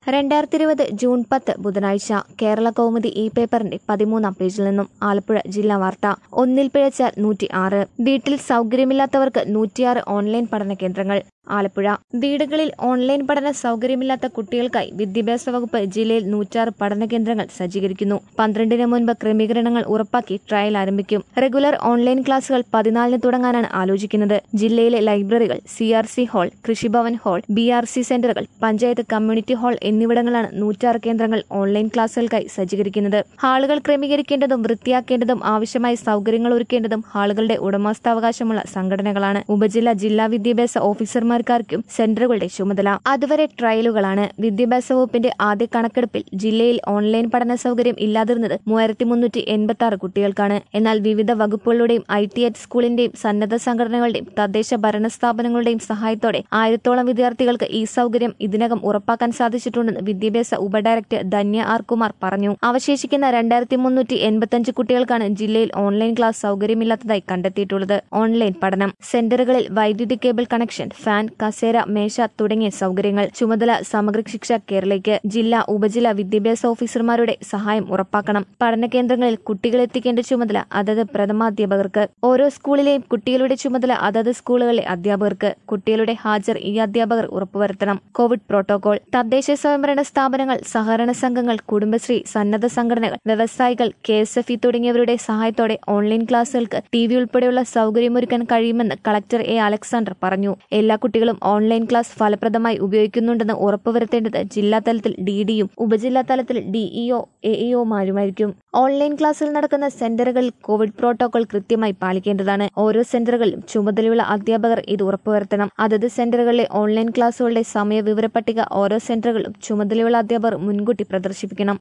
രണ്ടായിരത്തി ഇരുപത് ജൂൺ പത്ത് ബുധനാഴ്ച കേരള കൗമുദി ഇ പേപ്പറിന്റെ പതിമൂന്നാം പേജിൽ നിന്നും ആലപ്പുഴ ജില്ലാ വാർത്ത ഒന്നിൽ പിഴച്ചാൽ നൂറ്റി ആറ് വീട്ടിൽ സൗകര്യമില്ലാത്തവർക്ക് നൂറ്റിയാറ് ഓൺലൈൻ പഠന കേന്ദ്രങ്ങൾ ആലപ്പുഴ വീടുകളിൽ ഓൺലൈൻ പഠന സൗകര്യമില്ലാത്ത കുട്ടികൾക്കായി വിദ്യാഭ്യാസ വകുപ്പ് ജില്ലയിൽ നൂറ്റാറ് പഠന കേന്ദ്രങ്ങൾ സജ്ജീകരിക്കുന്നു പന്ത്രണ്ടിന് മുൻപ് ക്രമീകരണങ്ങൾ ഉറപ്പാക്കി ട്രയൽ ആരംഭിക്കും റെഗുലർ ഓൺലൈൻ ക്ലാസുകൾ പതിനാലിന് തുടങ്ങാനാണ് ആലോചിക്കുന്നത് ജില്ലയിലെ ലൈബ്രറികൾ C R C hall Krishibhavan hall B R C സെന്ററുകൾ പഞ്ചായത്ത് കമ്മ്യൂണിറ്റി ഹാൾ എന്നിവിടങ്ങളാണ് നൂറ്റാറ് കേന്ദ്രങ്ങൾ ഓൺലൈൻ ക്ലാസുകൾക്കായി സജ്ജീകരിക്കുന്നത് ഹാളുകൾ ക്രമീകരിക്കേണ്ടതും വൃത്തിയാക്കേണ്ടതും ആവശ്യമായ സൗകര്യങ്ങൾ ഒരുക്കേണ്ടതും ഹാളുകളുടെ ഉടമസ്ഥാവകാശമുള്ള സംഘടനകളാണ് ഉപജില്ല ജില്ലാ വിദ്യാഭ്യാസ ഓഫീസർമാർക്കാർക്കും സെന്ററുകളുടെ ചുമതല അതുവരെ ട്രയലുകളാണ് വിദ്യാഭ്യാസ വകുപ്പിന്റെ ആദ്യ കണക്കെടുപ്പിൽ ജില്ലയിൽ ഓൺലൈൻ പഠന സൗകര്യം ഇല്ലാതിരുന്നത് മൂവായിരത്തി മുന്നൂറ്റി എൺപത്തി ആറ് കുട്ടികൾക്കാണ് എന്നാൽ വിവിധ വകുപ്പുകളുടെയും ഐ ടി എച്ച് സ്കൂളിന്റെയും സന്നദ്ധ സംഘടനകളുടെയും തദ്ദേശ ഭരണ സ്ഥാപനങ്ങളുടെയും സഹായത്തോടെ ആയിരത്തോളം വിദ്യാർത്ഥികൾക്ക് ഈ സൗകര്യം ഇതിനകം ഉറപ്പാക്കാൻ സാധിച്ചിട്ടുണ്ടെന്ന് വിദ്യാഭ്യാസ ഉപഡയറക്ടർ ധന്യ ആർ കുമാർ പറഞ്ഞു അവശേഷിക്കുന്ന രണ്ടായിരത്തി മുന്നൂറ്റി എൺപത്തിയഞ്ച് കുട്ടികൾക്കാണ് ജില്ലയിൽ ഓൺലൈൻ ക്ലാസ് സൗകര്യമില്ലാത്തതായി കണ്ടെത്തിയിട്ടുള്ളത് ഓൺലൈൻ പഠനം സെന്ററുകളിൽ വൈദ്യുതി കേബിൾ കണക്ഷൻ ഫാൻ കസേര മേശ തുടങ്ങിയ സൗകര്യങ്ങൾ ചുമതല സമഗ്ര ശിക്ഷ കേരളയ്ക്ക് ജില്ലാ ഉപജില്ല വിദ്യാഭ്യാസ ഓഫീസർമാരുടെ സഹായം ഉറപ്പാക്കണം പഠന കേന്ദ്രങ്ങളിൽ കുട്ടികളെ എത്തിക്കേണ്ട ചുമതല അതത് പ്രഥമാധ്യാപകർക്ക് ഓരോ സ്കൂളിലെയും കുട്ടികളുടെ ചുമതല അതത് സ്കൂളുകളിലെ അധ്യാപകർക്ക് കുട്ടികളുടെ ഹാജർ ഈ അധ്യാപകർ ഉറപ്പുവരുത്തണം കോവിഡ് പ്രോട്ടോകോൾ തദ്ദേശ സ്വയംഭരണ സ്ഥാപനങ്ങൾ സഹകരണ സംഘങ്ങൾ കുടുംബശ്രീ സന്നദ്ധ സംഘടനകൾ വ്യവസായികൾ കെ എസ് എഫ് ഇ തുടങ്ങിയവരുടെ സഹായത്തോടെ ഓൺലൈൻ ക്ലാസുകൾക്ക് ടി വി ഉൾപ്പെടെയുള്ള സൗകര്യമൊരുക്കാൻ കഴിയുമെന്ന് കളക്ടർ എ അലക്സാണ്ടർ പറഞ്ഞു എല്ലാ കുട്ടികളും ഓൺലൈൻ ക്ലാസ് ഫലപ്രദമായി ഉപയോഗിക്കുന്നുണ്ടെന്ന് ഉറപ്പുവരുത്തേണ്ടത് ജില്ലാ തലത്തിൽ ഡി ഡിയും ഉപജില്ലാ തലത്തിൽ ഡിഇഒ എഇഒമാരുമായിരിക്കും ഓൺലൈൻ ക്ലാസുകൾ നടക്കുന്ന സെന്ററുകളിൽ കോവിഡ് പ്രോട്ടോകോൾ കൃത്യമായി പാലിക്കേണ്ടതാണ് ഓരോ സെന്ററുകളിലും ചുമതലയുള്ള അധ്യാപകർ ഇത് ഉറപ്പുവരുത്തണം അതത് സെന്ററുകളിലെ ഓൺലൈൻ ക്ലാസുകളുടെ സമയ വിവര പട്ടിക ഓരോ സെന്ററുകളിലും ചുമതലയുള്ള അധ്യാപകർ മുൻകൂട്ടി പ്രദർശിപ്പിക്കണം